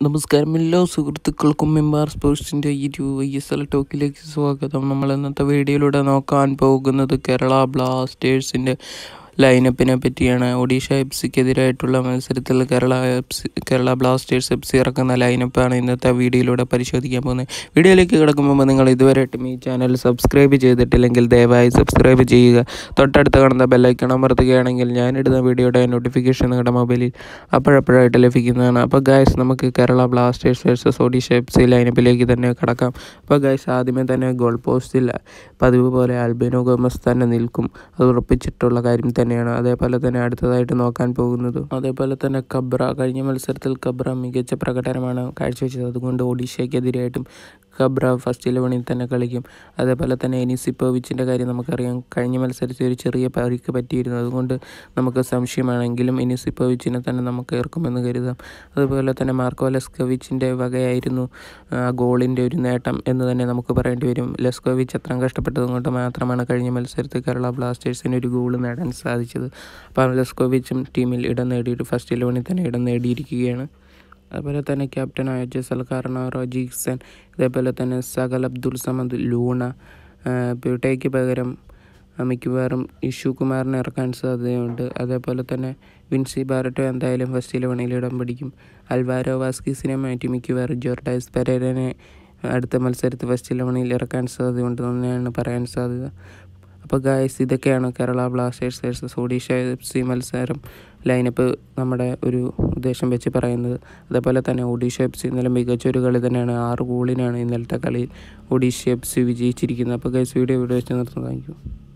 നമസ്കാരം എല്ലാ സുഹൃത്തുക്കൾക്കും മെമ്പാർ സ്പോർട്സിൻ്റെ ഒരു ഐ എസ് എൽ ടോക്കിലേക്ക് സ്വാഗതം നമ്മൾ ഇന്നത്തെ വീഡിയോയിലൂടെ നോക്കാൻ പോകുന്നത് കേരള ബ്ലാസ്റ്റേഴ്സിൻ്റെ ലൈനപ്പിനെ പറ്റിയാണ് ഒഡീഷ എഫ് സിക്കെതിരായിട്ടുള്ള മത്സരത്തിൽ Kerala F C Kerala Blasters F C ഇറക്കുന്ന ലൈനപ്പാണ് ഇന്നത്തെ വീഡിയോയിലൂടെ പരിശോധിക്കാൻ പോകുന്നത് വീഡിയോയിലേക്ക് കിടക്കുമ്പോൾ നിങ്ങൾ ഇതുവരെയായിട്ടും ഈ ചാനൽ സബ്സ്ക്രൈബ് ചെയ്തിട്ടില്ലെങ്കിൽ ദയവായി സബ്സ്ക്രൈബ് ചെയ്യുക തൊട്ടടുത്ത് കാണുന്ന ബെല്ലൈക്കൺ അമർത്തുകയാണെങ്കിൽ ഞാനിടുന്ന വീഡിയോയുടെ നോട്ടിഫിക്കേഷൻ നിങ്ങളുടെ മൊബൈലിൽ അപ്പോഴപ്പോഴായിട്ട് ലഭിക്കുന്നതാണ് അപ്പോൾ ഗായ്സ് നമുക്ക് Kerala Blasters versus Odisha F C ലൈനപ്പിലേക്ക് തന്നെ കടക്കാം അപ്പോൾ ഗായ്സ് ആദ്യമേ തന്നെ ഗോൾ പോസ്റ്റിൽ പതിവ് പോലെ ആൽബിനോ ഗോമസ് തന്നെ നിൽക്കും അത് ഉറപ്പിച്ചിട്ടുള്ള കാര്യം തന്നെയാണ് അതേപോലെ തന്നെ അടുത്തതായിട്ട് നോക്കാൻ പോകുന്നത് അതേപോലെ തന്നെ കബ്ര കഴിഞ്ഞ മത്സരത്തിൽ കബ്ര മികച്ച പ്രകടനമാണ് കാഴ്ചവെച്ചത് അതുകൊണ്ട് ഒഡീഷയ്ക്കെതിരായിട്ടും കബ്ര ഫസ്റ്റ് ഇലവനിൽ തന്നെ കളിക്കും അതേപോലെ തന്നെ എനിസിപ്പോവിച്ചിൻ്റെ കാര്യം നമുക്കറിയാം കഴിഞ്ഞ മത്സരത്തിൽ ഒരു ചെറിയ പരിക്ക് പറ്റിയിരുന്നു അതുകൊണ്ട് നമുക്ക് സംശയമാണെങ്കിലും എനിസിപ്പോവിച്ചിനെ തന്നെ നമുക്ക് ഇറക്കുമെന്ന് കരുതാം അതുപോലെ തന്നെ മാർക്കോ ലെസ്കോവിച്ചിൻ്റെ വകയായിരുന്നു ആ ഗോളിൻ്റെ ഒരു നേട്ടം എന്ന് തന്നെ നമുക്ക് പറയേണ്ടി വരും ലെസ്കോവിച്ച് അത്രയും കഷ്ടപ്പെട്ടത് കൊണ്ട് മാത്രമാണ് കഴിഞ്ഞ മത്സരത്തിൽ കേരള ബ്ലാസ്റ്റേഴ്സിന് ഒരു ഗോൾ നേടാൻ സാധിച്ചത് അപ്പോൾ ലെസ്കോവിച്ചും ടീമിൽ ഇടം നേടിയിട്ട് ഫസ്റ്റ് ഇലവനിൽ തന്നെ ഇടം നേടിയിരിക്കുകയാണ് അതുപോലെ തന്നെ ക്യാപ്റ്റനായ ജസൽ കാർണാറോ ജീക്സൺ ഇതേപോലെ തന്നെ സകൽ അബ്ദുൾ സമദ് ലൂണ പ്യൂട്ടയ്ക്ക് പകരം മിക്കവാറും ഇഷു കുമാറിനെ ഇറക്കാൻ സാധ്യതയുണ്ട് അതേപോലെ തന്നെ വിൻസി ബാരറ്റോ എന്തായാലും ഫസ്റ്റ് ഇലവനിൽ ഇടം പിടിക്കും അൽവാരോ വാസ്കിസിനെ മാറ്റി മിക്കവാറും ജോർഡൈസ് പെരേരനെ അടുത്ത മത്സരത്തിൽ ഫസ്റ്റ് ഇലവനിൽ ഇറക്കാൻ സാധ്യതയുണ്ട് തന്നെയാണ് പറയാൻ സാധ്യത അപ്പോൾ ഗായ്സ് ഇതൊക്കെയാണ് Kerala Blasters versus Odisha F C മത്സരം ലൈനപ്പ് നമ്മുടെ ഒരു ഉദ്ദേശം വെച്ച് പറയുന്നത് അതേപോലെ തന്നെ ഒഡീഷ എഫ് സി ഇന്നലെ മികച്ച ഒരു കളി തന്നെയാണ് ആറ് ഗോളിനാണ് ഇന്നലത്തെ കളിയിൽ ഒഡീഷ എഫ് സി വിജയിച്ചിരിക്കുന്നത് അപ്പോൾ ഗൈസ് വീഡിയോ ഇവിടെ വെച്ച് നിർത്തുന്നു താങ്ക് യു